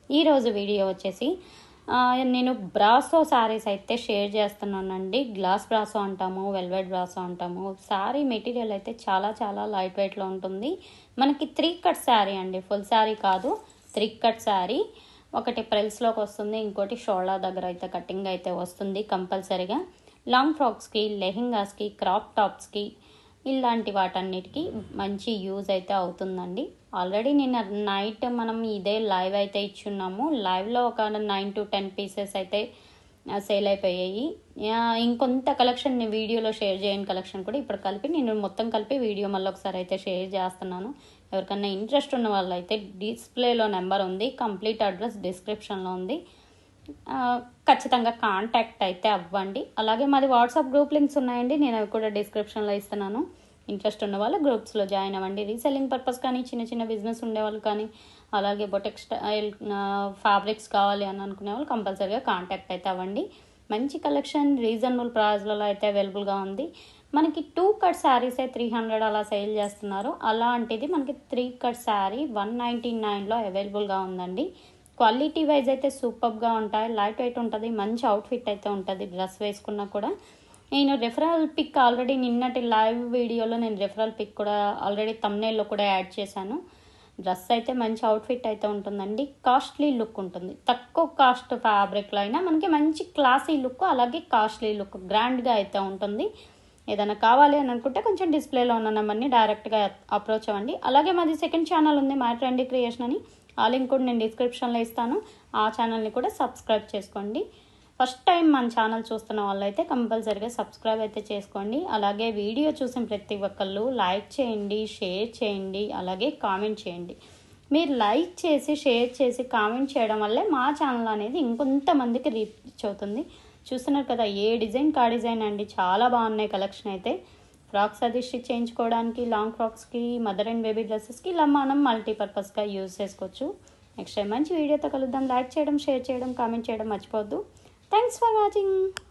ఈరోజు వీడియో వచ్చేసి ఆ, నేను బ్రాసో శారీస్ అయితే షేర్ చేస్తున్నానండి గ్లాస్ బ్రాసో అంటాము వెల్వెట్ బ్రాసో అంటాము శారీ మెటీరియల్ అయితే చాలా చాలా లైట్ వెయిట్లో ఉంటుంది మనకి త్రీ కట్ శారీ అండి ఫుల్ శారీ కాదు త్రీ కట్ శారీ ఒకటి ప్రెల్స్లోకి వస్తుంది ఇంకోటి షోల్డర్ దగ్గర అయితే కటింగ్ అయితే వస్తుంది కంపల్సరీగా లాంగ్ ఫ్రాక్స్కి లెహెంగాస్కి క్రాప్ టాప్స్కి ఇలాంటి వాటన్నిటికీ మంచి యూజ్ అయితే అవుతుందండి ఆల్రెడీ నిన్న నైట్ మనం ఇదే లైవ్ అయితే ఇచ్చున్నాము లైవ్లో ఒక నైన్ టు టెన్ పీసెస్ అయితే సేల్ అయిపోయాయి ఆ, ఇంకొంత కలెక్షన్ నేను వీడియోలో షేర్ చేయని కలెక్షన్ కూడా ఇప్పుడు కలిపి నేను మొత్తం కలిపి వీడియో మళ్ళీ ఒకసారి అయితే షేర్ చేస్తున్నాను ఎవరికన్నా ఇంట్రెస్ట్ ఉన్న వాళ్ళైతే డిస్ప్లేలో నెంబర్ ఉంది కంప్లీట్ అడ్రస్ డిస్క్రిప్షన్లో ఉంది ఆ, ఖచ్చితంగా కాంటాక్ట్ అయితే అవ్వండి అలాగే మాది వాట్సాప్ గ్రూప్ లింక్స్ ఉన్నాయండి నేను అవి కూడా డిస్క్రిప్షన్లో ఇస్తున్నాను ఇంట్రెస్ట్ ఉన్న వాళ్ళు గ్రూప్స్లో జాయిన్ అవ్వండి రీసెల్లింగ్ పర్పస్ కానీ చిన్న చిన్న బిజినెస్ ఉండేవాళ్ళు కానీ అలాగే బొటెక్ స్టైల్ ఫ్యాబ్రిక్స్ కావాలి అని అనుకునే వాళ్ళు కంపల్సరీగా కాంటాక్ట్ అయితే అవ్వండి మంచి కలెక్షన్ రీజనబుల్ ప్రైస్లలో అయితే అవైలబుల్గా ఉంది మనకి టూ కట్ శారీసే త్రీ హండ్రెడ్ అలా సేల్ చేస్తున్నారు అలాంటిది మనకి three cut sari one ninety నైన్లో అవైలబుల్గా ఉందండి క్వాలిటీ వైజ్ అయితే సూపర్గా ఉంటాయి లైట్ వెయిట్ ఉంటుంది మంచి అవుట్ఫిట్ అయితే ఉంటుంది డ్రెస్ వేసుకున్నా కూడా నేను రెఫరల్ పిక్ ఆల్రెడీ నిన్నటి లైవ్ వీడియోలో నేను రెఫరల్ పిక్ కూడా ఆల్రెడీ తమ్నేల్లో కూడా యాడ్ చేశాను డ్రెస్ అయితే మంచి అవుట్ఫిట్ అయితే ఉంటుందండి కాస్ట్లీ లుక్ ఉంటుంది తక్కువ కాస్ట్ ఫ్యాబ్రిక్లో అయినా మనకి మంచి క్లాసీ లుక్ అలాగే కాస్ట్లీ లుక్ గ్రాండ్గా అయితే ఉంటుంది ఏదైనా కావాలి అని అనుకుంటే కొంచెం డిస్ప్లేలో ఉన్న నెంబర్ని డైరెక్ట్గా అప్రోచ్ అవ్వండి అలాగే మాది సెకండ్ ఛానల్ ఉంది మా ట్రెండీ క్రియేషన్ అని ఆ లింక్ కూడా నేను డిస్క్రిప్షన్లో ఇస్తాను ఆ ఛానల్ని కూడా సబ్స్క్రైబ్ చేసుకోండి ఫస్ట్ టైం మన ఛానల్ చూస్తున్న వాళ్ళైతే కంపల్సరీగా సబ్స్క్రైబ్ అయితే చేసుకోండి అలాగే వీడియో చూసిన ప్రతి ఒక్కళ్ళు లైక్ చేయండి షేర్ చేయండి అలాగే కామెంట్ చేయండి మీరు లైక్ చేసి షేర్ చేసి కామెంట్ చేయడం వల్లే మా ఛానల్ అనేది ఇంకొంతమందికి రీచ్ అవుతుంది చూస్తున్నారు కదా ఏ డిజైన్ కా డిజైన్ అండి చాలా బాగున్నాయి కలెక్షన్ అయితే ఫ్రాక్స్ అది స్టిచ్ చేయించుకోవడానికి లాంగ్ ఫ్రాక్స్కి మదర్ అండ్ బేబీ డ్రెస్సెస్కి ఇలా మనం మల్టీపర్పస్గా యూజ్ చేసుకోవచ్చు నెక్స్ట్ టైం మంచి వీడియోతో కలుద్దాం లైక్ చేయడం షేర్ చేయడం కామెంట్ చేయడం మర్చిపోవద్దు థ్యాంక్స్ ఫర్ వాచింగ్